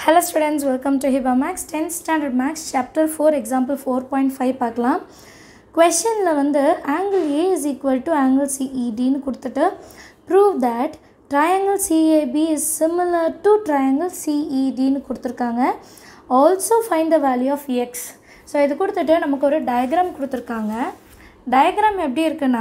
hello students welcome to Hiba maths tenth standard maths chapter four example four point five பார்க்கலாம் கொஷனில் வந்து angle A is equal to angle சிஇடின்னு கொடுத்துட்டு prove that triangle CAB is similar to triangle சிஇடின்னு கொடுத்துருக்காங்க also find the value of X so இது கொடுத்துட்டு நமக்கு ஒரு டயக்ராம் கொடுத்துருக்காங்க டயக்ராம் எப்படி இருக்குன்னா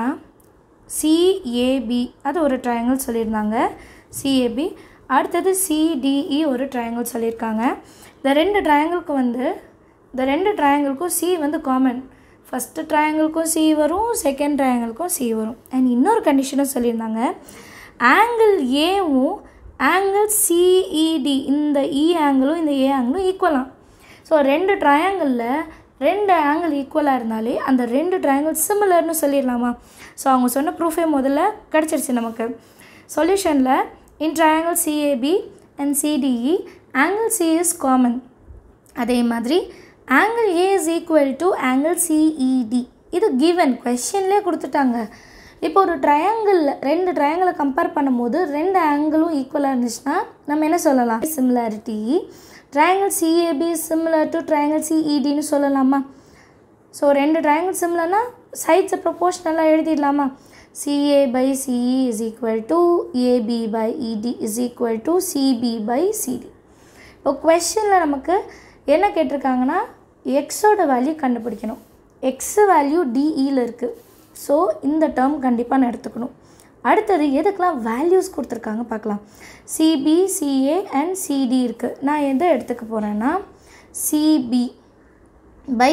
சிஏபி அது ஒரு ட்ரையாங்கிள் சொல்லியிருந்தாங்க சிஏபி அடுத்தது சிடிஇ ஒரு ட்ரையாங்கிள் சொல்லியிருக்காங்க இந்த ரெண்டு ட்ரையாங்கிளுக்கு வந்து இந்த ரெண்டு ட்ரையாங்கிளுக்கும் சி வந்து காமன் ஃபஸ்ட்டு ட்ரையாங்கிளுக்கும் சி வரும் செகண்ட் ட்ரையாங்கிளுக்கும் சி வரும் அண்ட் இன்னொரு கண்டிஷனும் சொல்லியிருந்தாங்க ஆங்கிள் ஏவும் ஆங்கிள் சிஇடி இந்த இ ஆங்கிளும் இந்த ஏ ஆங்கிளும் ஈக்குவலாம் ஸோ ரெண்டு ட்ரையாங்கிளில் ரெண்டு ஆங்கிள் ஈக்குவலாக இருந்தாலே அந்த ரெண்டு ட்ரையாங்கிள் சிமிலர்னு சொல்லிடலாமா ஸோ அவங்க சொன்ன ப்ரூஃபே முதல்ல கிடச்சிருச்சு நமக்கு சொல்யூஷனில் in triangle CAB and CDE angle C is common அதே மாதிரி angle A is equal to angle CED இது கிவன் கொஷன்லேயே கொடுத்துட்டாங்க இப்போ ஒரு ட்ரையாங்கிளில் ரெண்டு ட்ரையாங்கிளை கம்பேர் பண்ணும்போது ரெண்டு ஆங்கிளும் ஈக்குவலாக இருந்துச்சுன்னா நம்ம என்ன சொல்லலாம் similarity triangle CAB similar to triangle சிஇடின்னு சொல்லலாமா ஸோ ரெண்டு ட்ரையாங்கிள் சிமிலர்னா சைட்ஸை ப்ரொப்போர்ஷனலாக எழுதிடலாமா CA by CE is equal to AB by ED is equal to CB by CD இப்போ கொஷனில் நமக்கு என்ன கேட்டிருக்காங்கன்னா எக்ஸோட வேல்யூ கண்டுபிடிக்கணும் எக்ஸ் வேல்யூ டிஇயில் இருக்குது ஸோ இந்த டேர்ம் கண்டிப்பாக நான் எடுத்துக்கணும் அடுத்தது எதுக்கெலாம் வேல்யூஸ் கொடுத்துருக்காங்க பார்க்கலாம் சிபி சிஏ அண்ட் சிடி இருக்குது நான் எதை எடுத்துக்க போகிறேன்னா சிபி பை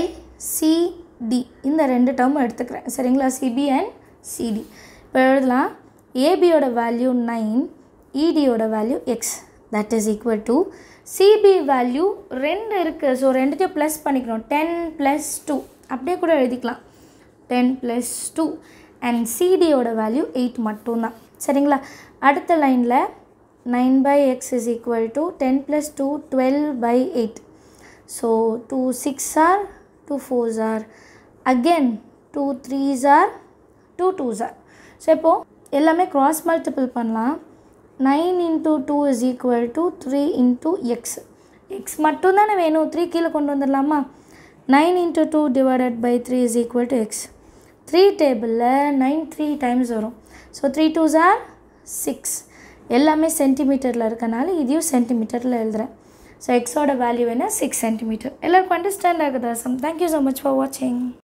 சிடி இந்த ரெண்டு டேர்மும் எடுத்துக்கிறேன் சரிங்களா சிபி அண்ட் சிடி இப்போ எழுதலாம் ஏபியோட வேல்யூ நைன் இடியோட value X that is equal to CB value ரெண்டு இருக்குது ஸோ ரெண்டுத்தையும் ப்ளஸ் பண்ணிக்கணும் டென் ப்ளஸ் டூ அப்படியே கூட எழுதிக்கலாம் டென் ப்ளஸ் டூ அண்ட் சிடியோட வேல்யூ எயிட் மட்டும்தான் சரிங்களா அடுத்த லைனில் nine by X is equal to ten plus two twelve by eight so two sixes are two fours are again two threes are two twos are so இப்போது எல்லாமே cross multiple பண்ணலாம் nine into two is equal to three into X X மட்டும் தானே வேணும் three கீழே கொண்டு வந்துடலாமா nine into two divided by three is equal to X three டேபிளில் நைன் த்ரீ டைம்ஸ் வரும் so three twos are six எல்லாமே சென்டிமீட்டரில் இருக்கனால இதையும் சென்டிமீட்டரில் எழுதுகிறேன் ஸோ எக்ஸோட வேல்யூ என்ன சிக்ஸ் சென்டிமீட்டர் எல்லாருக்கும் அண்டர்ஸ்டாண்ட் ஆகுதா some thank you so much for வாட்சிங்